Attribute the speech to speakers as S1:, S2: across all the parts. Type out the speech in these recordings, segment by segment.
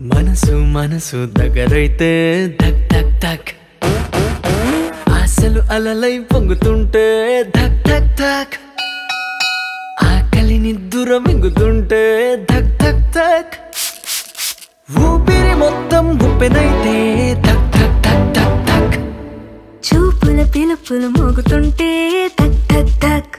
S1: మనసు మనసు దగ్గరైతే ధక్ ధక్ ధక్ ఆశలు అలలై పొంగుతుంటే ధక్ ధక్ ధక్ ఆకలి నిద్దుర మింగుతుంటే ధక్ ధక్ ధక్ ఊపిరి మొత్తం ఉప్పెనైతే ధక్ ధక్ ధక్ ధక్ ధక్
S2: చూపుల పిలుపులు మోగుతుంటే తక్ తక్ తక్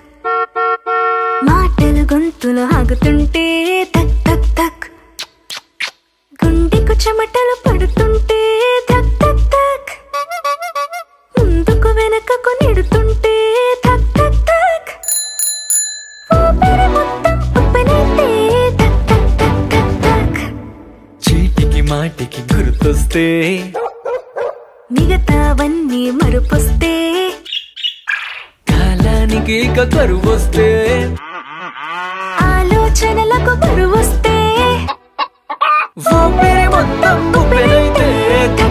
S2: మాటలు గొంతులు ఆగుతుంటే తక్ తక్ తక్ గుండెకు చెమటలు పడుతుంటే తక్ తక్ తక్ ముందుకు వెనకకు నెడుతుంటే తక్ తక్ తక్ ఊపిరి మొత్తం ఉప్పెనైతే తక్ తక్ తక్ తక్ తక్
S1: చీటికి మాటికి గుర్తొస్తే
S2: మిగతావన్నీ మరుపొస్తే
S1: కాలానికి ఇక కరువు వస్తే
S2: ఆలోచనలకు బరువొస్తే
S1: ఊపిరి మొత్తం ఉప్పెనైతే